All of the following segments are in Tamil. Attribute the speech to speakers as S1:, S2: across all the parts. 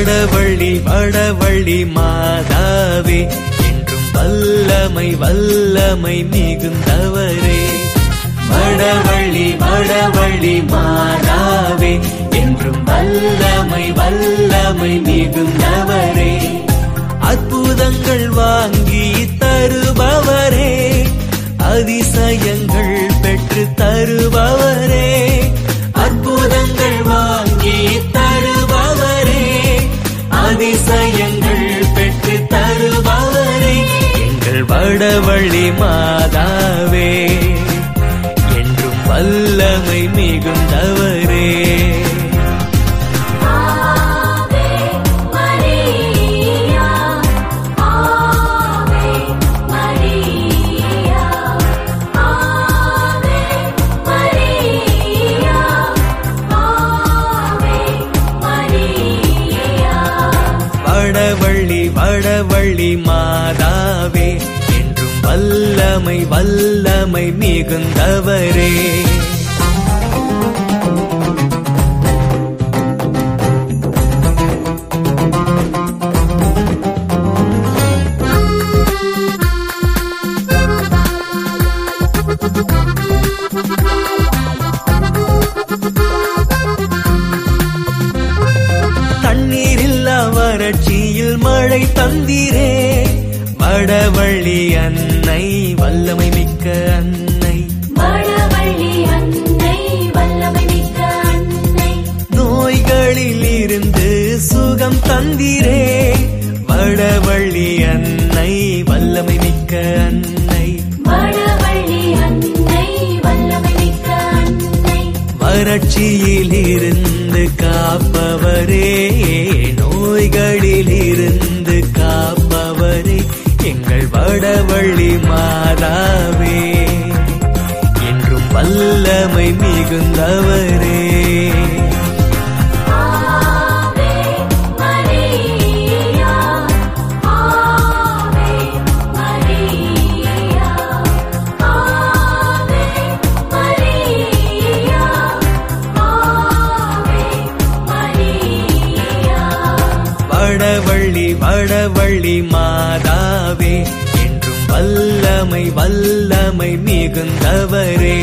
S1: வடவள்ளி வடவள்ளி மாதாவே என்றும் வல்லமை வல்லமை மிகுந்தவரே வடவள்ளி வடவள்ளி மாதாவே என்றும் வல்லமை வல்லமை மிகுந்தவரே அற்புதங்கள் வாங்கி தருபவரே அதிசயங்கள் பெற்று தருபவரே அற்புதங்கள் வாங்கி தருபவரே அதிசயங்கள் பெற்று தருபவரே எங்கள் வடவழி மாதாவே என்றும் வல்லமை மிகுந்தவரே
S2: ஆவே மரியா ஆவே மரியா ஆவே மரியா ஆவே மரியா
S1: வடவள்ளி வடவள்ளி மாதாவே என்றும் வல்லமை வல்லமை மிகுந்தவரே தண்ணீரில்லா வறட்சியில் மழை தந்திரே வடவள்ளி அன்னை வல்லமை மிக்க அன்னை
S2: வடவள்ளி அன்னை வல்லமை மிக்க அன்னை
S1: நோய்களில் இருந்து சுகம் தந்திரே வடவள்ளி அன்னை வல்லமை மிக்க அன்னை
S2: வடவள்ளி அன்னை வல்லமை மிக்க அன்னை
S1: வறட்சியில் இருந்து காப்பவரே நோய்களில் இருந்து காப்பவரே எங்கள் வடவள்ளி மாதாவே என்றும் வல்லமை மிகுந்தவரே
S2: ஆவே மரியா ஆவே மரியா ஆவே மரியா ஆவே மரியா
S1: வடவள்ளி வடவள்ளி மாதாவே என்றும் வல்லமை வல்லமை மிகுந்தவரே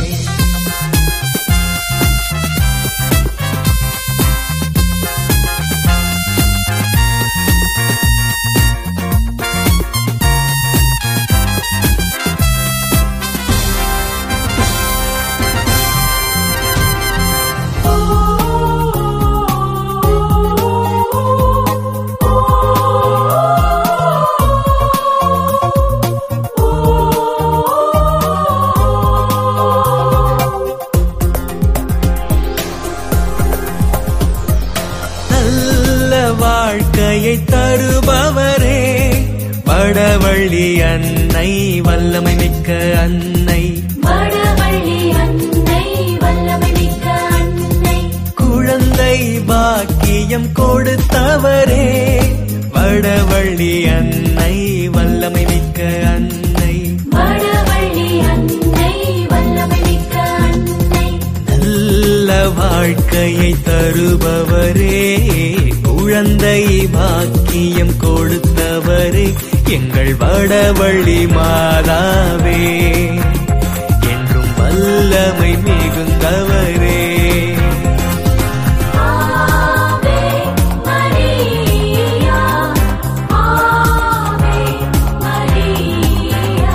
S1: நல்ல வாழ்க்கையை தருபவரே வடவள்ளி அன்னை வல்லமை மிக்க அன்னை
S2: வடவள்ளி அன்னை வல்லமை மிக்க அன்னை
S1: குழந்தை பாக்கியம் கொடுத்தவரே வடவள்ளி அன்னை வல்லமை மிக்க அன்னை
S2: வடவள்ளி அன்னை வல்லமை மிக்க அன்னை
S1: நல்ல வாழ்க்கையை தருபவரே குழந்தை பாக்கியம் கொடுத்தவரே எங்கள் வடவள்ளி மாதாவே என்றும் வல்லமை மிகுந்தவரே
S2: ஆவே மரியா ஆவே மரியா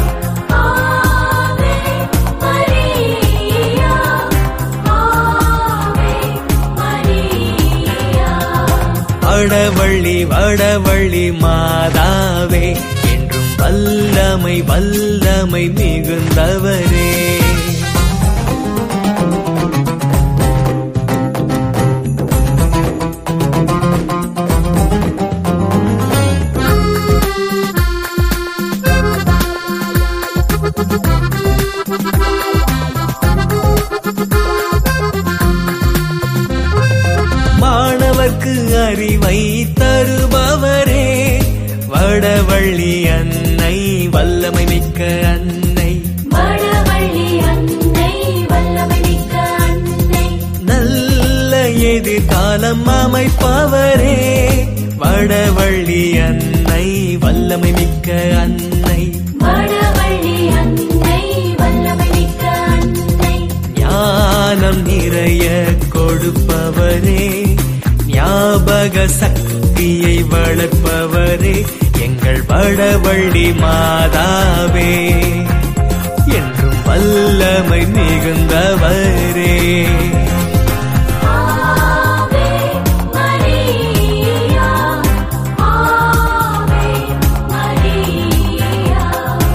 S2: ஆவே மரியா ஆவே மரியா
S1: வடவள்ளி வடவள்ளி மாதாவே என்றும் வல்லமை வல்லமை மிகுந்தவரே மாணவர்க்கு அறிவை தருபவரே வடவள்ளி அன்னை வல்லமை மிக்க அன்னை
S2: வடவள்ளி அன்னை வல்லமை மிக்க அன்னை
S1: நல்ல எதிர் காலம் அமைப்பவரே வடவள்ளி அன்னை வல்லமை மிக்க அன்னை
S2: வடவள்ளி அன்னை வல்லமை மிக்க அன்னை
S1: ஞானம் நிறைய கொடுப்பவரே ஞாபக சக்தியை வளர்ப்பவரே எங்கள் வடவள்ளி மாதாவே என்றும் வல்லமை மிகுந்தவரே
S2: ஆவே மரியா ஆவே மரியா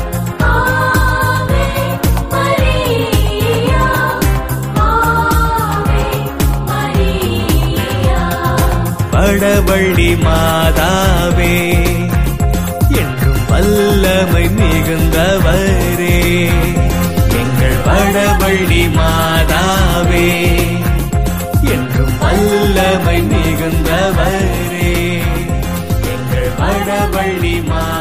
S2: ஆவே மரியா ஆவே மரியா
S1: வடவள்ளி மாதாவே என்றும் வல்லமை மிகுந்தவரே எங்கள் வடவள்ளி மாதாவே என்றும் வல்லமை மிகுந்தவரே எங்கள் வடவள்ளி மா